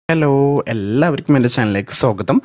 hello എല്ലാവർക്കും എൻ്റെ ചാനലിലേക്ക് സ്വാഗതം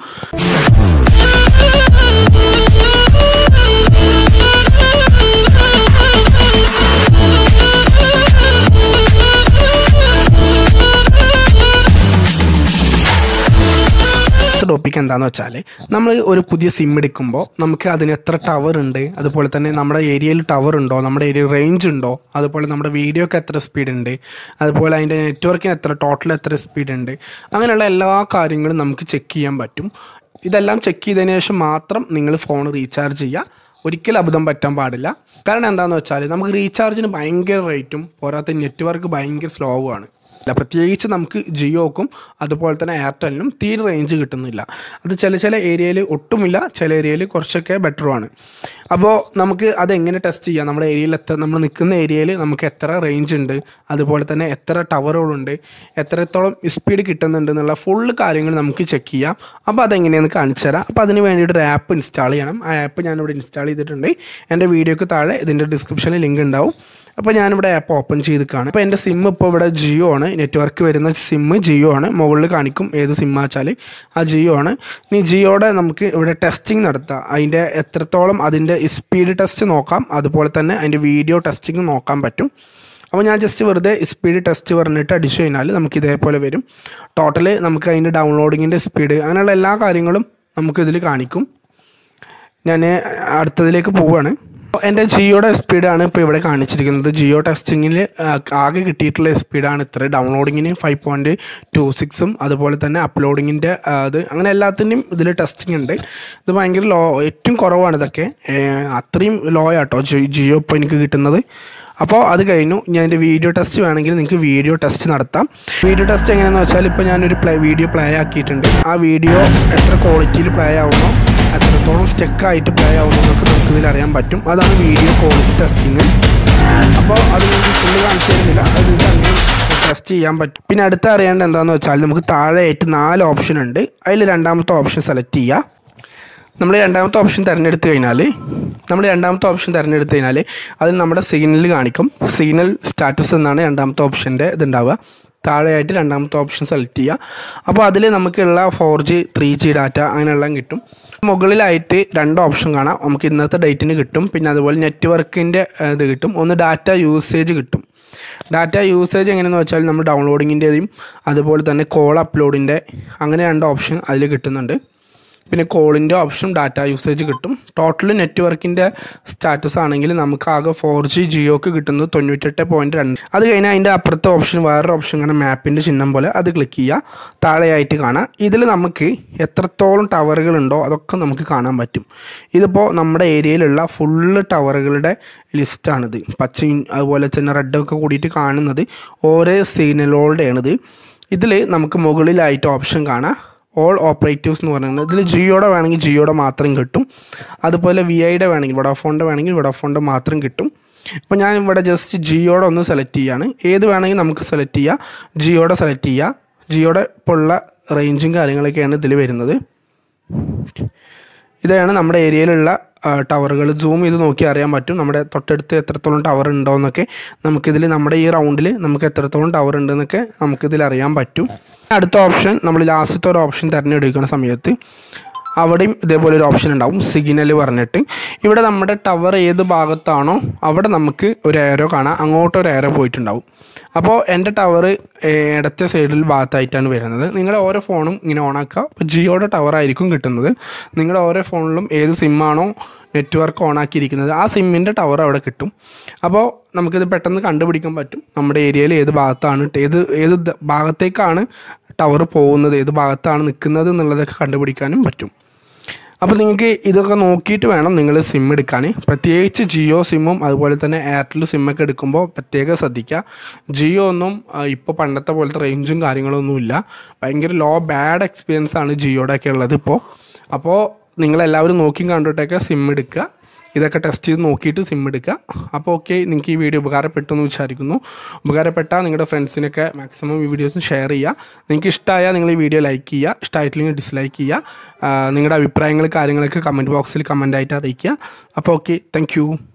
ടോപ്പിക് എന്താണെന്ന് വെച്ചാൽ നമ്മൾ ഒരു പുതിയ സിം എടുക്കുമ്പോൾ നമുക്ക് അതിന് എത്ര ടവർ ഉണ്ട് അതുപോലെ തന്നെ നമ്മുടെ ഏരിയയിൽ ടവർ ഉണ്ടോ നമ്മുടെ ഏരിയയിൽ റേഞ്ച് ഉണ്ടോ അതുപോലെ നമ്മുടെ വീഡിയോക്ക് എത്ര സ്പീഡ് ഉണ്ട് അതുപോലെ അതിൻ്റെ നെറ്റ്വർക്കിന് എത്ര ടോട്ടൽ എത്ര സ്പീഡ് ഉണ്ട് അങ്ങനെയുള്ള എല്ലാ കാര്യങ്ങളും നമുക്ക് ചെക്ക് ചെയ്യാൻ പറ്റും ഇതെല്ലാം ചെക്ക് ചെയ്തതിന് ശേഷം മാത്രം നിങ്ങൾ ഫോൺ റീചാർജ് ചെയ്യുക ഒരിക്കലും അബദ്ധം പറ്റാൻ പാടില്ല കാരണം എന്താണെന്ന് വെച്ചാൽ നമുക്ക് റീചാർജിന് ഭയങ്കര റേറ്റും പോരാത്ത നെറ്റ്വർക്ക് ഭയങ്കര സ്ലോ ആണ് അല്ല പ്രത്യേകിച്ച് നമുക്ക് ജിയോക്കും അതുപോലെ തന്നെ എയർടെലിനും തീരെ റേഞ്ച് കിട്ടുന്നില്ല അത് ചില ചില ഏരിയയിൽ ഒട്ടുമില്ല ചില ഏരിയയിൽ കുറച്ചൊക്കെ ബെറ്ററുമാണ് അപ്പോൾ നമുക്ക് അതെങ്ങനെ ടെസ്റ്റ് ചെയ്യാം നമ്മുടെ ഏരിയയിൽ എത്ര നമ്മൾ നിൽക്കുന്ന ഏരിയയിൽ നമുക്ക് എത്ര റേഞ്ച് ഉണ്ട് അതുപോലെ തന്നെ എത്ര ടവറുകളുണ്ട് എത്രത്തോളം സ്പീഡ് കിട്ടുന്നുണ്ട് എന്നുള്ള ഫുള്ള് കാര്യങ്ങൾ നമുക്ക് ചെക്ക് ചെയ്യാം അപ്പോൾ അതെങ്ങനെയാണെന്ന് കാണിച്ചു തരാം അപ്പോൾ അതിന് വേണ്ടിയിട്ട് ഒരു ആപ്പ് ഇൻസ്റ്റാൾ ചെയ്യണം ആ ആപ്പ് ഞാനിവിടെ ഇൻസ്റ്റാൾ ചെയ്തിട്ടുണ്ട് എൻ്റെ വീഡിയോക്ക് താഴെ ഇതിൻ്റെ ഡിസ്ക്രിപ്ഷനിൽ ലിങ്ക് ഉണ്ടാവും അപ്പോൾ ഞാനിവിടെ ആപ്പ് ഓപ്പൺ ചെയ്ത് കാണും അപ്പോൾ എൻ്റെ സിം ഇപ്പോൾ ഇവിടെ ജിയോ ആണ് നെറ്റ്വർക്ക് വരുന്ന സിം ജിയോ ആണ് മുകളിൽ കാണിക്കും ഏത് സിം വെച്ചാൽ ആ ജിയോ ആണ് ഇനി ജിയോയുടെ നമുക്ക് ഇവിടെ ടെസ്റ്റിംഗ് നടത്താം അതിൻ്റെ എത്രത്തോളം അതിൻ്റെ സ്പീഡ് ടെസ്റ്റ് നോക്കാം അതുപോലെ തന്നെ അതിൻ്റെ വീഡിയോ ടെസ്റ്റിംഗ് നോക്കാൻ പറ്റും അപ്പോൾ ഞാൻ ജസ്റ്റ് വെറുതെ സ്പീഡ് ടെസ്റ്റ് പറഞ്ഞിട്ട് അടിച്ചു കഴിഞ്ഞാൽ നമുക്ക് ഇതേപോലെ വരും ടോട്ടൽ നമുക്ക് അതിൻ്റെ ഡൗൺലോഡിങ്ങിൻ്റെ സ്പീഡ് അങ്ങനെയുള്ള എല്ലാ കാര്യങ്ങളും നമുക്കിതിൽ കാണിക്കും ഞാൻ അടുത്തതിലേക്ക് പോവുകയാണ് എൻ്റെ ജിയോയുടെ സ്പീഡാണ് ഇപ്പോൾ ഇവിടെ കാണിച്ചിരിക്കുന്നത് ജിയോ ടെസ്റ്റിങ്ങിൽ ആകെ കിട്ടിയിട്ടുള്ള സ്പീഡാണ് ഇത്ര ഡൗൺലോഡിങ്ങിന് ഫൈവ് പോയിൻറ്റ് ടു സിക്സും അതുപോലെ തന്നെ അപ്ലോഡിങ്ങിൻ്റെ അത് അങ്ങനെ എല്ലാത്തിൻ്റെയും ഇതിൽ ടെസ്റ്റിംഗ് ഉണ്ട് ഇത് ഭയങ്കര ലോ ഏറ്റവും കുറവാണ് ഇതൊക്കെ ഏഹ് അത്രയും ലോ ആട്ടോ ജി- ജിയോ ഇപ്പോൾ എനിക്ക് കിട്ടുന്നത് അപ്പോൾ അത് കഴിഞ്ഞു ഞാൻ എൻ്റെ വീഡിയോ ടെസ്റ്റ് വേണമെങ്കിൽ നിങ്ങൾക്ക് വീഡിയോ ടെസ്റ്റ് നടത്താം വീഡിയോ ടെസ്റ്റ് എങ്ങനെയാണെന്ന് വെച്ചാൽ ഇപ്പോൾ ഞാനൊരു പ്ലേ വീഡിയോ പ്ലേ ആക്കിയിട്ടുണ്ട് ആ വീഡിയോ എത്ര ക്വാളിറ്റിയിൽ പ്ലേ ആവുന്നോ എത്രത്തോളം സ്റ്റെക്കായിട്ട് പ്ലേ ആവുന്നതൊക്കെ നമുക്ക് ഇതിൽ അറിയാൻ പറ്റും അതാണ് വീഡിയോ ക്വാളിറ്റി ടെസ്റ്റിങ് അപ്പോൾ അത് നിങ്ങൾക്ക് ഫുള്ള് കാണിച്ചു തരുന്നില്ല അത് നിങ്ങൾക്ക് അങ്ങനെ ടെസ്റ്റ് ചെയ്യാൻ പറ്റും പിന്നെ അടുത്ത അറിയേണ്ടത് എന്താണെന്ന് വെച്ചാൽ നമുക്ക് താഴെയായിട്ട് നാല് ഓപ്ഷൻ ഉണ്ട് അതിൽ രണ്ടാമത്തെ ഓപ്ഷൻ സെലക്ട് ചെയ്യുക നമ്മൾ രണ്ടാമത്തെ ഓപ്ഷൻ തിരഞ്ഞെടുത്ത് കഴിഞ്ഞാൽ നമ്മൾ രണ്ടാമത്തെ ഓപ്ഷൻ തിരഞ്ഞെടുത്ത് കഴിഞ്ഞാൽ അതിൽ നമ്മുടെ സിഗ്നൽ കാണിക്കും സിഗ്നൽ സ്റ്റാറ്റസ് എന്നാണ് രണ്ടാമത്തെ ഓപ്ഷൻ്റെ ഇതുണ്ടാവുക താഴെയായിട്ട് രണ്ടാമത്തെ ഓപ്ഷൻ സെലക്ട് ചെയ്യുക അപ്പോൾ അതിൽ നമുക്കുള്ള four G three G data അങ്ങനെയെല്ലാം കിട്ടും മുകളിലായിട്ട് രണ്ട് ഓപ്ഷൻ കാണാം നമുക്ക് ഇന്നത്തെ ഡേറ്റിന് കിട്ടും പിന്നെ അതുപോലെ നെറ്റ്വർക്കിൻ്റെ ഇത് കിട്ടും ഒന്ന് ഡാറ്റ യൂസേജ് കിട്ടും ഡാറ്റ യൂസേജ് എങ്ങനെയെന്ന് വെച്ചാൽ നമ്മൾ ഡൗൺലോഡിങ്ങിൻ്റെയും അതുപോലെ തന്നെ കോൾ അപ്ലോഡിൻ്റെ അങ്ങനെ രണ്ട് ഓപ്ഷൻ അതിൽ കിട്ടുന്നുണ്ട് പിന്നെ കോളിൻ്റെ ഓപ്ഷൻ ഡാറ്റ യൂസേജ് കിട്ടും ടോട്ടൽ നെറ്റ്വർക്കിൻ്റെ സ്റ്റാറ്റസ് ആണെങ്കിൽ നമുക്ക് ആകെ ഫോർ ജി ജിയോക്ക് കിട്ടുന്നത് തൊണ്ണൂറ്റെട്ട് പോയിൻറ്റ് രണ്ട് അത് കഴിഞ്ഞാൽ അതിൻ്റെ അപ്പുറത്തെ ഓപ്ഷൻ വേറൊരു ഓപ്ഷൻ കാണാം മാപ്പിൻ്റെ ചിഹ്നം പോലെ അത് ക്ലിക്ക് ചെയ്യുക താഴെയായിട്ട് കാണാം ഇതിൽ നമുക്ക് എത്രത്തോളം ടവറുകളുണ്ടോ അതൊക്കെ നമുക്ക് കാണാൻ പറ്റും ഇതിപ്പോൾ നമ്മുടെ ഏരിയയിലുള്ള ഫുള്ള് ടവറുകളുടെ ലിസ്റ്റാണിത് പച്ചയും അതുപോലെ തന്നെ റെഡൊക്കെ കൂടിയിട്ട് കാണുന്നത് ഓരോ സിഗ്നലുകളുടെയാണിത് ഇതിൽ നമുക്ക് മുകളിലായിട്ട് ഓപ്ഷൻ കാണാം ഓൾ ഓപ്പറേറ്റീവ്സ് എന്ന് പറയുന്നത് ഇതിൽ ജിയോയുടെ വേണമെങ്കിൽ ജിയോയുടെ മാത്രം കിട്ടും അതുപോലെ വി ഐയുടെ വേണമെങ്കിൽ വഡോഫോണിൻ്റെ വേണമെങ്കിൽ വഡോഫോണിൻ്റെ മാത്രം കിട്ടും ഇപ്പോൾ ഞാൻ ഇവിടെ ജസ്റ്റ് ജിയോയുടെ ഒന്ന് സെലക്ട് ചെയ്യാണ് ഏത് വേണമെങ്കിൽ നമുക്ക് സെലക്ട് ചെയ്യാം ജിയോയുടെ സെലക്ട് ചെയ്യുക ജിയോയുടെ ഇപ്പോൾ ഉള്ള റേഞ്ചും കാര്യങ്ങളൊക്കെയാണ് ഇതിൽ വരുന്നത് ഇതാണ് നമ്മുടെ ഏരിയയിലുള്ള ടവറുകൾ സൂം ചെയ്ത് നോക്കി അറിയാൻ പറ്റും നമ്മുടെ തൊട്ടടുത്ത് എത്രത്തോളം ടവർ ഉണ്ടോ എന്നൊക്കെ നമുക്കിതിൽ നമ്മുടെ ഈ റൗണ്ടിൽ നമുക്ക് എത്രത്തോളം ടവർ ഉണ്ടെന്നൊക്കെ നമുക്കിതിൽ അറിയാൻ പറ്റും അടുത്ത ഓപ്ഷൻ നമ്മൾ ലാസ്റ്റത്തെ ഒരു ഓപ്ഷൻ തിരഞ്ഞെടുക്കുന്ന സമയത്ത് അവിടെയും ഇതേപോലെ ഒരു ഓപ്ഷൻ ഉണ്ടാവും സിഗ്നൽ പറഞ്ഞിട്ട് ഇവിടെ നമ്മുടെ ടവർ ഏത് ഭാഗത്താണോ അവിടെ നമുക്ക് ഒരു ഏരോ കാണാം അങ്ങോട്ട് ഒരു ഏരോ പോയിട്ടുണ്ടാവും അപ്പോൾ എൻ്റെ ടവർ ഇടത്തെ സൈഡിൽ ഭാഗത്തായിട്ടാണ് വരുന്നത് നിങ്ങളുടെ ഓരോ ഫോണും ഇങ്ങനെ ഓണാക്കുക അപ്പോൾ ജിയോയുടെ ടവർ ആയിരിക്കും കിട്ടുന്നത് നിങ്ങളുടെ ഓരോ ഫോണിലും ഏത് സിമ്മാണോ നെറ്റ്വർക്ക് ഓണാക്കിയിരിക്കുന്നത് ആ സിമ്മിൻ്റെ ടവർ അവിടെ കിട്ടും അപ്പോൾ നമുക്കിത് പെട്ടെന്ന് കണ്ടുപിടിക്കാൻ പറ്റും നമ്മുടെ ഏരിയയിൽ ഏത് ഭാഗത്താണ് ഏത് ഏത് ദ- ഭാഗത്തേക്കാണ് ടവർ പോകുന്നത് ഏത് ഭാഗത്താണ് നിൽക്കുന്നത് എന്നുള്ളതൊക്കെ കണ്ടുപിടിക്കാനും പറ്റും അപ്പോൾ നിങ്ങൾക്ക് ഇതൊക്കെ നോക്കിയിട്ട് വേണം നിങ്ങൾ സിം എടുക്കാൻ പ്രത്യേകിച്ച് ജിയോ സിമ്മും അതുപോലെ തന്നെ എയർടെൽ സിമ്മൊക്കെ എടുക്കുമ്പോൾ പ്രത്യേകം ശ്രദ്ധിക്കുക ജിയോ ഒന്നും ഇപ്പോൾ പണ്ടത്തെ പോലത്തെ റേഞ്ചും കാര്യങ്ങളൊന്നും ഇല്ല ഭയങ്കര ലോ ബാഡ് എക്സ്പീരിയൻസ് ആണ് ജിയോയുടെ ഒക്കെ ഉള്ളത് ഇപ്പോൾ അപ്പോൾ നിങ്ങളെല്ലാവരും നോക്കി കണ്ടിട്ടൊക്കെ സിം എടുക്കുക ഇതൊക്കെ ടെസ്റ്റ് ചെയ്ത് നോക്കിയിട്ട് സിം എടുക്കുക അപ്പോൾ ഓക്കെ നിങ്ങൾക്ക് ഈ വീഡിയോ ഉപകാരപ്പെട്ടു എന്ന് വിചാരിക്കുന്നു ഉപകാരപ്പെട്ടാൽ നിങ്ങളുടെ ഫ്രണ്ട്സിനൊക്കെ മാക്സിമം ഈ വീഡിയോസ് ഷെയർ ചെയ്യുക നിങ്ങൾക്ക് ഇഷ്ടമായാൽ നിങ്ങൾ ഈ വീഡിയോ ലൈക്ക് ചെയ്യുക ഇഷ്ടമായിട്ടില്ലെങ്കിൽ ഡിസ്ലൈക്ക് ചെയ്യുക ആ, നിങ്ങളുടെ അഭിപ്രായങ്ങൾ കാര്യങ്ങളൊക്കെ കമൻറ്റ് ബോക്സിൽ കമൻ്റ് ആയിട്ട് അറിയിക്കുക അപ്പോൾ ഓക്കെ താങ്ക്